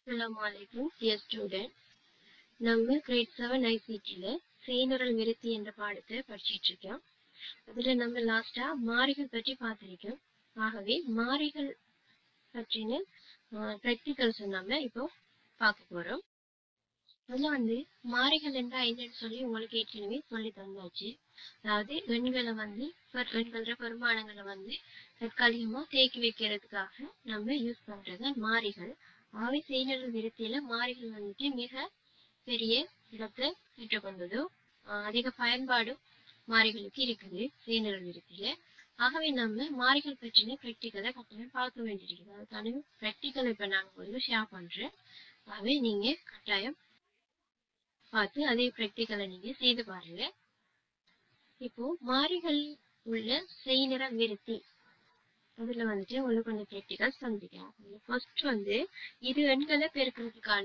அஸ்ஸலாமு அலைக்கும் dear student நம்ம கிரேட் செவன் ஐசிடியில் செய்நிரல் விருத்தி என்ற பாடத்தை படிச்சிட்டு இருக்கோம் அதுல நம்ம லாஸ்டா மாறிகள் பற்றி பார்த்திருக்கோம் ஆகவே மாறிகள் பற்றின ப்ராக்டிகல்ஸ் நம்ம இப்போ பார்க்க போறோம் அதுல வந்து மாறிகள் என்றா என்னன்னு சொல்லி உங்களுக்கு ஏற்கனவே சொல்லி தந்தாச்சு அதாவது எண்களை வந்து பெர்- எண்கள பெருமானங்களை வந்து தற்காலிகமா தேக்கி வைக்கிறதுக்காக நம்ம யூஸ் பண்றது மாறிகள் ஆவை செய்நிரல் விருத்தியில மாறிகள் வந்துட்டு மிக பெரிய இடத்தை பெற்றுக்கொண்டது ஆஹ் அதிக பயன்பாடு மாறிகளுக்கு இருக்குது செய்நிரல் விருத்தியில ஆகவே நம்ம மாறிகள் பற்றின ப்ராக்டிக்கலை கட்டாயம் பார்க்க வேண்டியிருக்குது அதுக்கான ப்ராக்டிக்கல் இப்ப நான் உங்களுக்கு ஷேர் பண்றேன் ஆகவே நீங்க கட்டாயம் பார்த்து அதே ப்ராக்டிக்கலை நீங்க செய்து பாருங்க இப்போ மாறிகள் உள்ள செய்நிற விருத்தி அதுல வந்துட்டு உங்களுக்கு கொஞ்சம் ப்ராக்டிகல்ஸ் தந்திருக்கேன் ஃபர்ஸ்ட் வந்து இரு எண்களை பெருக்கிறதுக்கான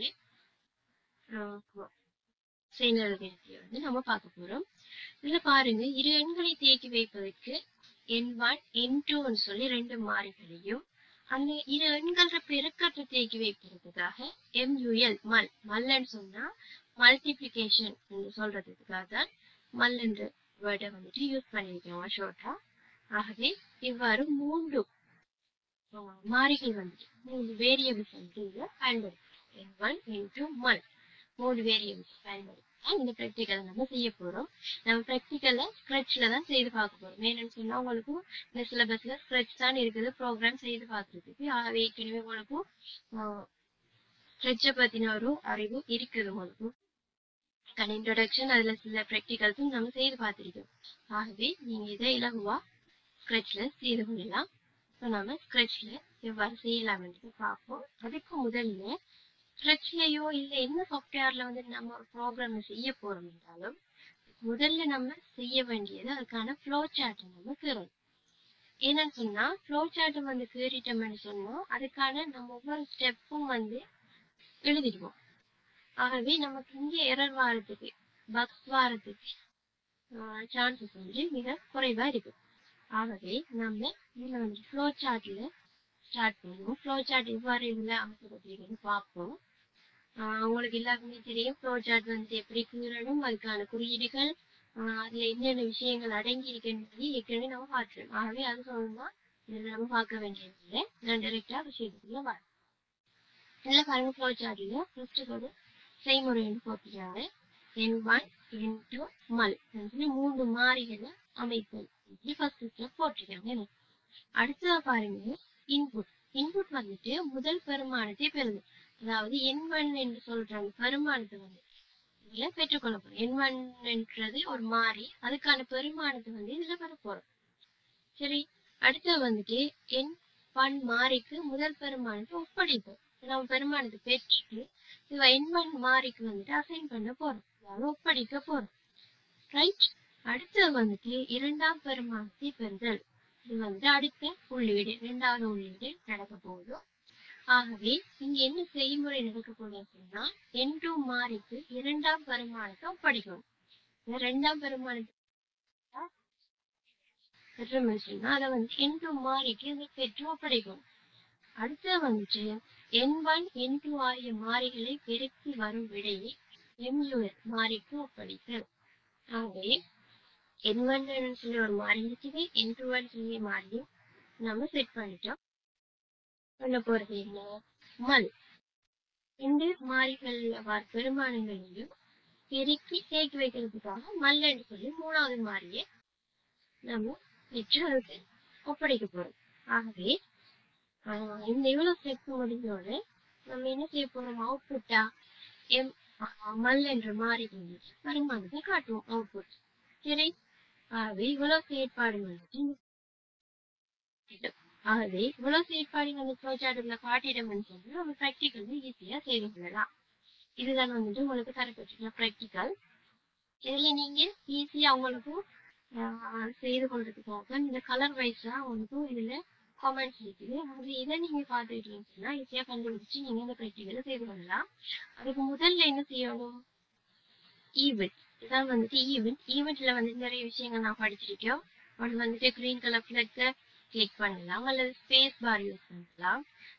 செய்நிற விருத்தியை வந்து நம்ம பார்க்க போறோம் இதுல பாருங்க இரு எண்களை தேக்கி வைப்பதற்கு எண் ஒன் எண் டூன்னு சொல்லி ரெண்டு மாறிகளையும் அந்த இரு எண்கள பெருக்கத்தை தேக்கி வைக்கிறதுக்காக எம்யூஎல் மல் மல்ன்னு சொன்னா மல்டிப்ளிகேஷன் சொல்றதுக்காக தான் மல் என்ற வேர்டை வந்துட்டு யூஸ் பண்ணியிருக்கோம் ஷோர்ட்டா ஆகவே இவ்வாறு மூன்று ஆஹ், மாறிகள் வந்துட்டு மூன்று வேரியபிள்ஸ் வந்து இதுல பயன்படுத்தும் என் ஒன் என் டூ மல் மூணு வேரியபிள்ஸ் பயன்படுத்தி தான் இந்த ப்ராக்டிக்கலை நம்ம செய்ய போறோம் நம்ம ப்ராக்டிக்கலை ஸ்க்ரெட்ச்ல தான் செய்து பார்க்க போறோம் ஏன்னு சொன்னா உங்களுக்கு இந்த சிலபஸ்ல ஸ்க்ரெட்ச் தான் இருக்குது ப்ரோக்ராம் செய்து பார்க்கறதுக்கு ஆகவே ஏற்கனவே உங்களுக்கும் ஸ்க்ரெட்சை பத்தின ஒரு அறிவு இருக்குது உங்களுக்கும் கன் இன்ட்ரடக்ஷன் அதுல சில ப்ராக்டிகல்ஸும் நம்ம செய்து பார்த்திருக்கோம் ஆகவே நீங்க இதை இலகுவா ஸ்க்ரெட்ச்ல செய்து கொள்ளலாம் ஸோ நம்ம ஸ்க்ரெட்ச்ல எவ்வாறு செய்யலாம் என்று பார்ப்போம் அதுக்கு முதல்ல ஸ்க்ரெட்ச்லயோ இல்ல என்ன சாஃப்ட்வேர்ல வந்து நம்ம ஒரு ப்ரோக்ராம் செய்ய போறோம் என்றாலும் முதல்ல நம்ம செய்ய வேண்டியது அதுக்கான ஃப்ளோ சார்ட்டை நம்ம கீறணும் என்னன்னு சொன்னா ஃப்ளோ சார்ட்டை வந்து கீறிட்டோம்னு சொன்னா அதுக்கான நம்ம ஒவ்வொரு ஸ்டெப்பும் வந்து எழுதிடுவோம் ஆகவே நமக்கு இங்கே எரர் வாரத்துக்கு பக்ஸ் வாரத்துக்கு சான்சஸ் வந்து மிக குறைவா இருக்கு ஆகவே நம்ம இதுல வந்து ஃப்ளோ சார்ட்ல ஸ்டார்ட் பண்ணுவோம் ஃப்ளோ சார்ட் இவ்வாறு இதுல அமைக்கப்பட்டிருக்குன்னு பார்ப்போம் ஆஹ் உங்களுக்கு எல்லாருக்குமே தெரியும் ஃப்ளோ சார்ட் வந்து எப்படி கீறணும் அதுக்கான குறியீடுகள் ஆஹ் அதுல என்னென்ன விஷயங்கள் அடங்கி இருக்குன்னு ஏற்கனவே நம்ம பார்த்துருவோம் ஆகவே அது சொல்லணும்னா இதுல நம்ம பார்க்க வேண்டியது இல்லை நான் டைரக்டா விஷயத்துக்குள்ள வரேன் இதுல பாருங்க ஃப்ளோ சார்ட்ல ஃபர்ஸ்ட் ஒரு செய்முறை வந்து போட்டுருக்காங்க என் ஒன் என் டூ மல் சொல்லி மூன்று மாறிகளை அமைப்பது இப்படி ஃபர்ஸ்ட் ஸ்டெப் போட்டிருக்காங்க அடுத்ததா பாருங்க இன்புட் இன்புட் வந்துட்டு முதல் பெருமானத்தை பெறுது அதாவது என் ஒன் என்று சொல்ற அந்த பெருமானத்தை வந்து இதுல பெற்றுக்கொள்ள போறோம் என் ஒன் என்றது ஒரு மாறி அதுக்கான பெருமானத்தை வந்து இதுல பெற போறோம் சரி அடுத்து வந்துட்டு என் ஒன் மாறிக்கு முதல் பெருமானத்தை ஒப்படைப்போம் நம்ம பெருமானத்தை பெற்றுட்டு இது என் ஒன் மாறிக்கு வந்துட்டு அசைன் பண்ண போறோம் அதாவது ஒப்படைக்க போறோம் ரைட் அடுத்து வந்துட்டு இரண்டாம் பெருமானத்தை பெறுதல் இது வந்து அடுத்த உள்ளீடு இரண்டாவது உள்ளீடு நடக்க போகுது ஆகவே இங்க என்ன செய்முறை நடக்க போகுது அப்படின்னா என் டூ மாறிக்கு இரண்டாம் பெருமானத்தை ஒப்படைக்கணும் இந்த இரண்டாம் பெருமானத்தை பெற்றோம்னு சொன்னா அதை வந்து என் டூ மாறிக்கு அதை பெற்று ஒப்படைக்கணும் அடுத்து வந்துட்டு என் ஒன் என் டூ ஆகிய மாறிகளை பெருக்கி வரும் விடையை எம்யூஎல் மாறிக்கு ஒப்படைத்தல் ஆகவே என் ஒன் சொல்லி ஒரு மாறி இருக்குது என் டூ ஒன் சொல்லி மாறியும் நம்ம செட் பண்ணிட்டோம் பண்ண போறது என்ன மல் இந்த மாறிகள் வர- பெருமானங்களையும் பெருக்கி தேக்கி வைக்கிறதுக்காக மல்லன்னு சொல்லி மூணாவது மாறியை நம்ம வச்சு அதுக்கு ஒப்படைக்க போறோம் ஆகவே ஆஹ் இந்த இவ்வளவு ஸ்டெப் முடிஞ்சோட நம்ம என்ன செய்ய போறோம் அவுட்புட்டா எம் ஆஹ் மல் என்ற மாறி வருமானத்தை காட்டுவோம் அவுட்புட் சரி ஆகவே இவ்வளவு செயற்பாடு வந்துட்டு இந்த ஆகவே இவ்வளவு செயற்பாடு வந்து ப்ரோஜாக்ட்ல காட்டிடம்னு சொல்லி நம்ம ப்ராக்டிக்கல் ஈஸியா செய்து கொள்ளலாம் இதுதான் வந்துட்டு உங்களுக்கு தரப்பட்டிருக்க ப்ராக்டிக்கல் இதுல நீங்க ஈஸியா உங்களுக்கு ஆஹ் செய்து கொள்றதுக்காக இந்த கலர் வைஸா உங்களுக்கு இதுல காமெண்ட்ஸ் இருக்குது அது இதை நீங்க பார்த்துட்டு இருந்துச்சுன்னா ஈஸியா கண்டுபிடிச்சு நீங்க இந்த ப்ராக்டிக்கலை செய்து கொள்ளலாம் அதுக்கு முதல்ல என்ன செய்யணும் ஈவெண்ட் இதான் வந்துட்டு ஈவெண்ட் ஈவெண்ட்ல வந்து நிறைய விஷயங்கள் நான் படிச்சிருக்கோம் ஒன்று வந்துட்டு கிரீன் கலர் ஃபிளக்ஸை கிளிக் பண்ணலாம் அல்லது ஸ்பேஸ் பார் யூஸ் பண்ணலாம்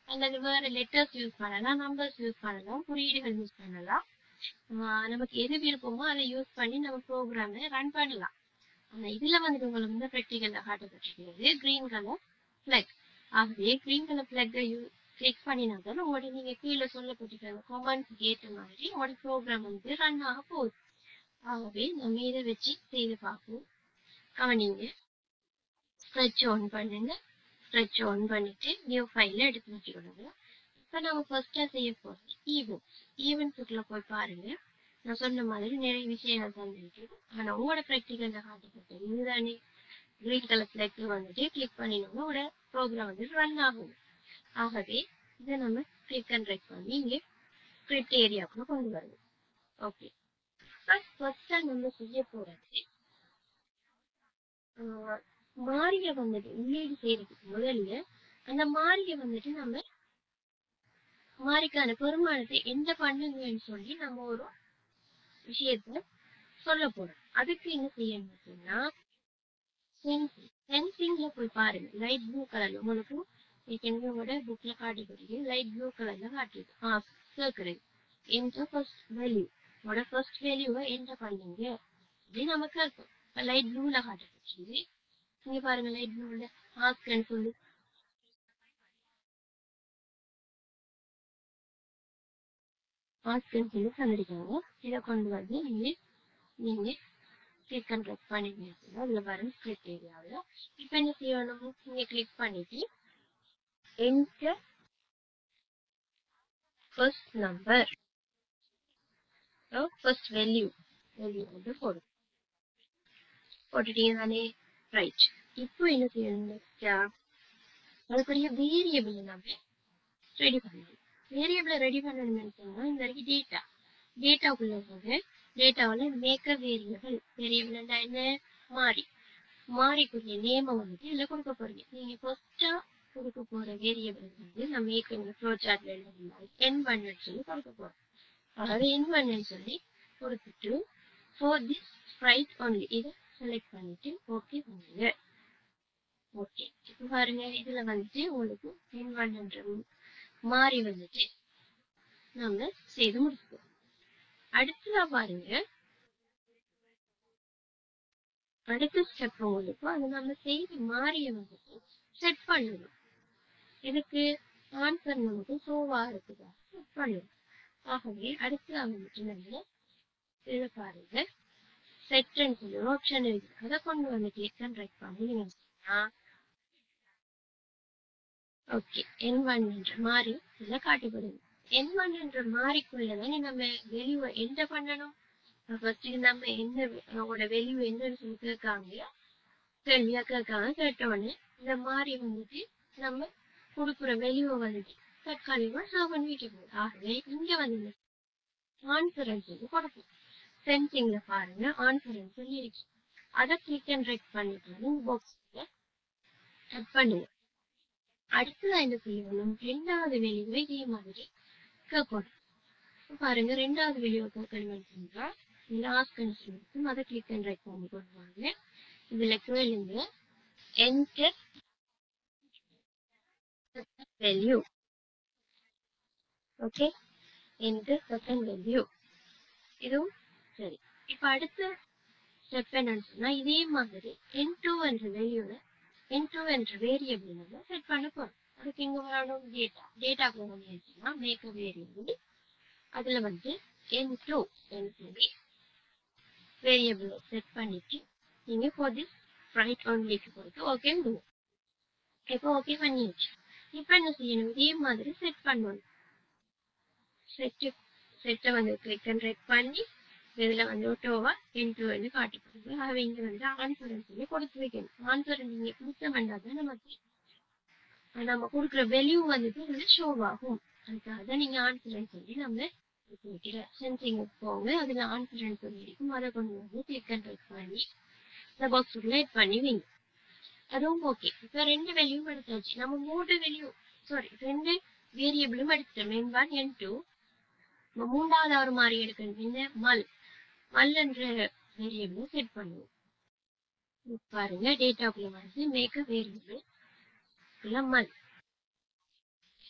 அல்லது வேற லெட்டர்ஸ் யூஸ் பண்ணலாம் நம்பர்ஸ் யூஸ் பண்ணலாம் குறியீடுகள் யூஸ் பண்ணலாம் ஆஹ் நமக்கு எது விருப்பமோ அதை யூஸ் பண்ணி நம்ம ப்ரோக்ராமை ரன் பண்ணலாம் ஆனா இதுல வந்துட்டு உங்களுக்கு வந்து ப்ராக்டிக்கல்ல காட்டப்பட்டிருக்கிறது கிரீன் கலர் ஃபிளக் ஆகவே கிரீன் கலர் ஃபிளக்கை யூ கிளிக் பண்ணினாதான் உங்களோட நீங்க கீழே சொல்லப்பட்டிருக்கிற கமெண்ட்ஸ்க்கு ஏற்ற மாதிரி உங்களோட ப்ரோக்ராம் வந்து ரன் ஆக போகுது ஆகவே நம்ம இதை வச்சு செய்து பார்ப்போம் கவனிங்க ஸ்ட்ரெச் ஆன் பண்ணுங்க ஸ்ட்ரெச் ஆன் பண்ணிட்டு நியூ ஃபைல எடுத்து வச்சுக்கொள்ளுங்க இப்போ நம்ம ஃபர்ஸ்டா செய்ய போறது ஈவெண்ட்ஸ் ஈவெண்ட்ஸுக்குள்ள போய் பாருங்க நான் சொன்ன மாதிரி நிறைய விஷயங்கள் தந்திருக்கு ஆனா உங்களோட ப்ராக்டிக்கல்ல காட்டப்பட்டது இதுதானே கிரீன் கலர் ஃபிளக் வந்துட்டு கிளிக் பண்ணினோம்னா உங்களோட ப்ரோக்ராம் வந்து ரன் ஆகும் ஆகவே இதை நம்ம கிளிக் அண்ட் ரைட் பண்ணி இங்கே ஸ்கிரிப்ட் ஏரியாவுக்குள்ள கொண்டு வரணும் ஓகே ஃபர்ஸ்ட் ஃபர்ஸ்டா நம்ம செய்ய போறது ஆஹ் மாறிய வந்துட்டு உள்ளீடு செய்யறதுக்கு முதல்ல அந்த மாறிய வந்துட்டு நம்ம மாறிக்கான பெருமானத்தை எந்த பண்ணுங்கன்னு சொல்லி நம்ம ஒரு விஷயத்த சொல்ல போறோம் அதுக்கு என்ன செய்யணும் அப்படின்னா சென்சிங் சென்சிங்ல போய் பாருங்க லைட் ப்ளூ கலர்ல உங்களுக்கு என்னோட புக்ல காட்டிக்கிறீங்க லைட் ப்ளூ கலர்ல காட்டுது ஆ கேக்குறது என்ட ஃபர்ஸ்ட் வேல்யூ உங்களோட ஃபர்ஸ்ட் வேல்யூவை என்ன பண்ணீங்க அப்படின்னு நம்ம கேட்போம் இப்ப லைட் ப்ளூல காட்டப்பட்டுருது இங்க பாருங்க லைட் ப்ளூல ஆஸ்கன்னு சொல்லி ஆஸ்கன்னு சொல்லி தந்திருக்காங்க இதை கொண்டு வந்து நீங்க நீங்க கிளிக் அண்ட் ட்ரெக் பண்ணிங்க அதுல பாருங்க ஸ்கிரிப்ட் ஏரியாவில் இப்போ என்ன செய்யணும் நீங்க கிளிக் பண்ணிட்டு enter first number first value value வந்து போடும் போட்டுட்டீங்க தானே ரைட் இப்போ என்ன செய்யணும் நெக்ஸ்டா அதுக்குரிய வேரியபிள் நம்ம ரெடி பண்ணணும் வேரியபிளை ரெடி பண்ணணும்னு சொன்னா இந்த வரைக்கும் டேட்டா டேட்டாக்குள்ள போக டேட்டாவில் மேக்க வேரியபிள் வேரியபிள் என்ன மாறி மாறிக்குரிய நேமை வந்துட்டு இதுல கொடுக்க போறீங்க நீங்க ஃபர்ஸ்டா கொடுக்க போற வேரியபிள் வந்து நம்ம ஏற்கனவே ஃப்ளோ சார்ட்ல எழுதிருந்தாங்க என் பண்ணு சொல்லி கொடுக்க போறோம் அதாவது என் பண்ணுன்னு சொல்லி கொடுத்துட்டு ஃபார் திஸ் ஸ்ப்ரைட் ஒன்லி இதை செலக்ட் பண்ணிட்டு ஓகே பண்ணுங்க ஓகே இப்போ பாருங்க இதுல வந்துட்டு உங்களுக்கு என் பண்ணுன்ற மாறி வந்துட்டு நம்ம செய்து முடிச்சுக்கோம் அடுத்ததா பாருங்க அடுத்த ஸ்டெப் உங்களுக்கு அது நம்ம செய்து மாறிய வந்துட்டு செட் பண்ணணும் இதுக்கு ஆன்சர் நமக்கு சோவா இருக்குதா செட் பண்ணணும் ஆகவே அடுத்ததா வந்துட்டு நம்ம இதை பாருங்க செட்ன்னு சொல்லி ஒரு ஆப்ஷன் இருக்கு அதை கொண்டு வந்து கிளிக் அண்ட் ரைட் பண்ணீங்கன்னா ஓகே என் ஒன் என்ற மாறி இதுல காட்டப்படுது என் ஒன் என்ற மாறிக்குள்ளதானே நம்ம வெளியூ எந்த பண்ணணும் ஃபர்ஸ்ட் நம்ம என்ன அவங்களோட வெளியூ என்னன்னு சொல்லி கேட்காங்க கேள்வியா கேட்காங்க கேட்டவொடனே இந்த மாறி வந்துட்டு நம்ம கொடுக்குற வெளியூ வந்துட்டு தற்காலிகமா சேவ் பண்ணி வைக்கணும் ஆகவே இங்க வந்து ஆன்சரன்ஸ் சொல்லி கொடுப்போம் சென்சிங்ல பாருங்க ஆன்சரன்ஸ் சொல்லி இருக்கு அதை கிளிக் அண்ட் ரைட் பண்ணிட்டு பாக்ஸ்ல ஆட் பண்ணுங்க அடுத்ததா என்ன செய்யணும் ரெண்டாவது வெளியூவை இதே மாதிரி கேட்கணும் பாருங்க ரெண்டாவது வெளியூவை கேட்கணும் செஞ்சா லாஸ்ட் கன்ஸ்ட் இருக்கும் அதை கிளிக் அண்ட் ரைட் பண்ணி கொடுப்பாங்க இதுல கேளுங்க enter value okay enter second value இதுவும் சரி இப்ப அடுத்த ஸ்டெப் என்னன்னு சொன்னா இதே மாதிரி என் டூ என்ற வேல்யூல என் டூ என்ற வேரியபிள் நம்ம செட் பண்ண போறோம் அதுக்கு இங்க வரணும் டேட்டா டேட்டாக்குள்ள பண்ணியாச்சுன்னா மேக் வேரியபிள் அதுல வந்து என் டூ சொல்லி வேரியபிள் செட் பண்ணிட்டு நீங்க ஃபார் திஸ் ரைட் ஒன்லிக்கு போயிட்டு ஓகே இப்போ ஓகே பண்ணியாச்சு இப்போ என்ன செய்யணும் இதே மாதிரி செட் பண்ணணும் செட் செட்டை வந்து கிளிக் அண்ட் ரைட் பண்ணி இதுல வந்து ஒட்டோவா இன்டூ வந்து காட்டி கொடுங்க அது இங்க வந்து ஆன்சர் சொல்லி கொடுத்து வைக்கணும் ஆன்சர் நீங்க கொடுத்த வேண்டாம் நமக்கு நம்ம கொடுக்குற வெளியூ வந்துட்டு இதுல ஷோ ஆகும் அதுக்காக தான் நீங்க ஆன்சர் சொல்லி நம்ம வைக்கிற சென்சிங் போங்க அதுல ஆன்சர் சொல்லி இருக்கும் அதை கொண்டு வந்து கிளிக் அண்ட் ரைட் பண்ணி இந்த பாக்ஸ் ரிலேட் பண்ணி வைங்க அதுவும் ஓகே இப்ப ரெண்டு வெளியும் எடுத்தாச்சு நம்ம மூணு வெளியூ சாரி ரெண்டு வேரியபிளும் எடுத்துட்டோம் என் ஒன் என் டூ மூன்றாவது ஒரு மாதிரி எடுக்கணும் என்ன மல் மல் என்ற வேரியபிள் செட் பண்ணுவோம் பாருங்க டேட்டாக்குள்ள வந்து மேக் வேரியபிள் மல்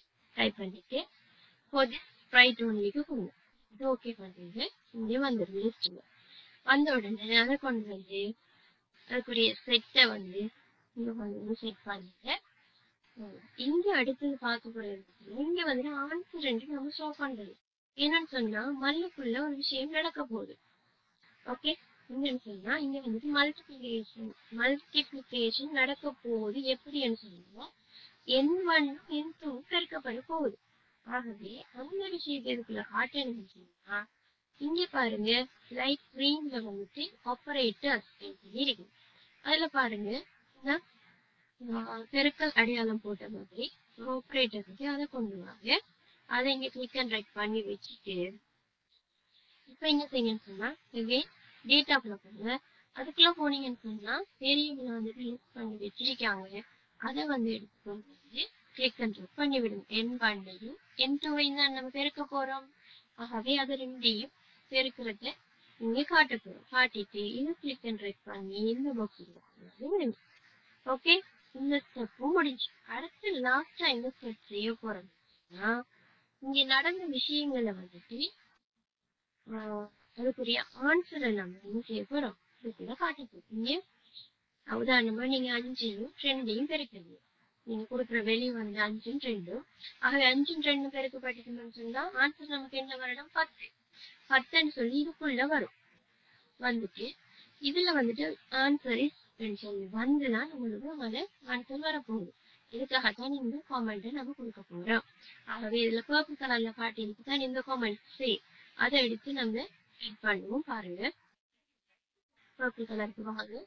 டைப் பண்ணிட்டு for this sprite onlyக்கு கொடுங்க இது ஓகே பண்ணுங்க இங்கே வந்துடும் லிஸ்ட்ல வந்த உடனே அதை கொண்டு வந்து அதுக்குரிய செட்டை வந்து இங்க வந்து செட் பண்ணிட்டு ம், இங்க அடுத்தது பார்க்க போறது இங்க வந்து ஆன்சர் நம்ம ஷோ பண்றது என்னன்னு சொன்னா மல்லுக்குள்ள ஒரு விஷயம் நடக்க போகுது ஓகே என்னன்னு சொன்னா இங்க வந்துட்டு மல்டிபிளிகேஷன் மல்டிபிளிகேஷன் நடக்க போகுது எப்படின்னு சொன்னா என் ஒன் என் டூ பெருக்கப்பட போகுது ஆகவே அந்த விஷயத்தை இதுக்குள்ள காட்டணும்னு சொன்னா இங்க பாருங்க லைட் கிரீன்ல வந்துட்டு ஆபரேட்டர்ஸ் இருக்கு அதுல பாருங்க இந்த, ஆஹ், பெருக்கல் அடையாளம் போட்ட மாதிரி ஆபரேட்டர் இருக்கு அதை கொண்டு வாங்க அதை இங்க கிளிக் அண்ட் ரைட் பண்ணி வச்சுட்டு இப்ப என்ன செய்யுங்கன்னு சொன்னா again டேட்டாக்குள்ள போங்க அதுக்குள்ள போனீங்கன்னு சொன்னா வேரியபிள் வந்துட்டு லிஸ்ட் பண்ணி வச்சிருக்காங்க அதை வந்து எடுத்து கொண்டு வந்து கிளிக் அண்ட் ட்ராப் பண்ணி விடுங்க என் பண்ணையும் என் டூவையும் தான் நம்ம பெருக்க போறோம் ஆகவே அது ரெண்டையும் பெருக்கிறத இங்க காட்ட போறோம் காட்டிட்டு இது கிளிக் அண்ட் ரைட் பண்ணி இந்த பாக்ஸ் விடுங்க ஓகே இந்த ஸ்டெப்பும் முடிஞ்சு அடுத்து லாஸ்டா இந்த ஸ்டெப் செய்ய போறோம்னா இங்க நடந்த விஷயங்களை வந்துட்டு ஆஹ், அதுக்குரிய ஆன்சரை நம்ம என்ன செய்ய போறோம் இதுக்குள்ள காட்ட போறோம் இங்க உதாரணமா நீங்க அஞ்சையும் ரெண்டையும் பெருக்கிறீங்க நீங்க கொடுக்குற வெளி வந்து அஞ்சும் ரெண்டும் ஆகவே அஞ்சும் ரெண்டும் பெருக்கப்பட்டிருந்தோம்னு சொன்னா ஆன்சர் நமக்கு என்ன வரணும் பத்து பத்துன்னு சொல்லி இதுக்குள்ள வரும் வந்துட்டு இதுல வந்துட்டு ஆன்சர் இஸ் சொல்லி வந்துதான் நம்மளுக்கு மேல ஆன்சர் வரப்போகுது இதுக்காகத்தான் இந்த காமெண்ட் நம்ம கொடுக்க போறோம் ஆகவே இதுல பர்பிள் கலர்ல காட்டியிருக்கு தான் இந்த காமெண்ட் சே அதை எடுத்து நம்ம எட் பண்ணுவோம் பாருங்க பர்பிள் கலருக்கு வாங்க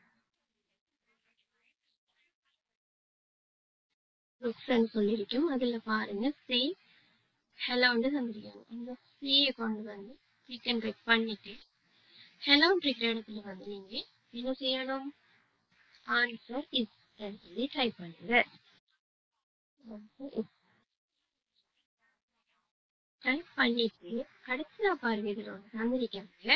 புக்ஸ்ன்னு சொல்லியிருக்கோம் அதுல பாருங்க சே ஹெலோன்னு தந்திருக்காங்க அந்த சேயை கொண்டு வந்து கிளிக் அண்ட் கிளிக் பண்ணிட்டு ஹெலோன் இருக்கிற இடத்துல வந்து நீங்க என்ன செய்யணும் ஆன்சர் இஸ் சொல்லி டைப் பண்ணுங்க டைப் பண்ணிட்டு கடைசியா பாருங்க இதுல ஒன்று தந்திருக்காங்க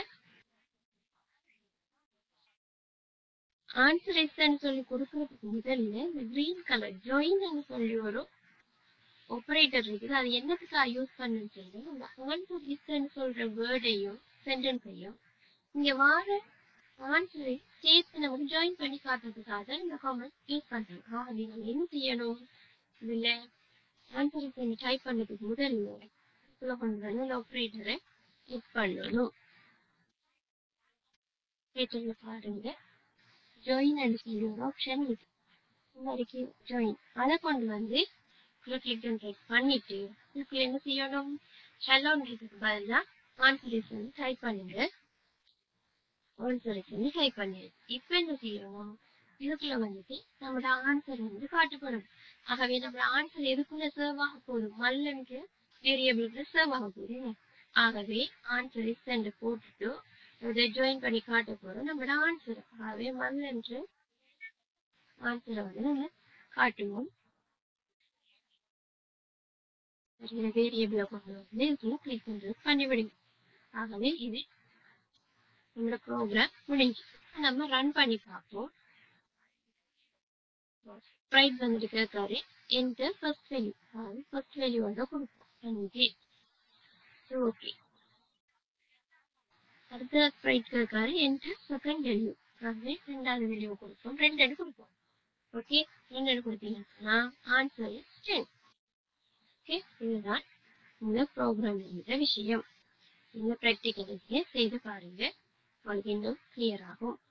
ஆன்சர் இஸ்ன்னு சொல்லி கொடுக்கறதுக்கு முதல்ல இந்த கிரீன் கலர் ஜாயின் சொல்லி வரும் ஆபரேட்டர் இருக்குது அது என்னத்துக்காக யூஸ் பண்ணுன்னு சொல்லி இந்த ஆன்சர் இஸ்ன்னு சொல்ற வேர்டையும் சென்டென்ஸையும் இங்க வார ஆன்சரை சேர்த்து நமக்கு ஜாயின் பண்ணி காட்டுறதுக்காக தான் இந்த காமெண்ட் யூஸ் பண்றோம் ஆகவே நம்ம என்ன செய்யணும் இதுல ஆன்சரை பண்ணி டைப் பண்ணதுக்கு முதல்ல இதுல கொண்டு வந்து இந்த ஆபரேட்டரை கிளிக் பண்ணணும் ஆபரேட்டர்ல பாருங்க ஜாயின் அண்ட் சொல்லி ஒரு ஆப்ஷன் இருக்கு இந்த வரைக்கும் ஜாயின் அதை கொண்டு வந்து கிளிக் அண்ட் ரைட் பண்ணிட்டு இதுக்குள்ள என்ன செய்யணும் ஹெலோன்றதுக்கு பதிலா ஆன்சர் வந்து டைப் பண்ணுங்க ஆன்சர் வந்து டைப் பண்ணிடுது இப்போ என்ன செய்யணும் இதுக்குள்ள வந்துட்டு நம்மளோட ஆன்சர் வந்து காட்டப்படும் ஆகவே நம்மளோட ஆன்சர் எதுக்குள்ள சர்வ் ஆக போகுது மல்லனுக்கு வேரியபிளுக்கு சர்வ் ஆக போகுது ஆகவே ஆன்சர் இஸ் என்று போட்டுட்டு இதை ஜாயின் பண்ணி காட்ட போறோம் நம்மளோட ஆன்சர் ஆகவே மல்லன்று ஆன்சரை வந்து நம்ம காட்டுவோம் வேரியபிளை கொண்டு வந்து இதுக்குள்ள கிளிக் பண்றது பண்ணிவிடுங்க ஆகவே இது நம்மளோட ப்ரோக்ராம் முடிஞ்சு நம்ம ரன் பண்ணி பார்ப்போம் ஸ்ப்ரைட் வந்துட்டு கேட்காரு என்டர் ஃபர்ஸ்ட் வேல்யூ அதாவது ஃபர்ஸ்ட் வேல்யூ வந்து கொடுப்போம் அஞ்சு ஓகே அடுத்த ஸ்ப்ரைட் கேட்காரு என்டர் செகண்ட் வேல்யூ அதாவது ரெண்டாவது வேல்யூ கொடுப்போம் ரெண்டு அடி கொடுப்போம் ஓகே ரெண்டு அடி கொடுத்தீங்கன்னா ஆன்சர் டென் ஓகே இதுதான் இந்த ப்ரோக்ராம் விஷயம் இந்த ப்ராக்டிக்கல் செய்து பாருங்க உங்களுக்கு இன்னும் கிளியர் ஆகும்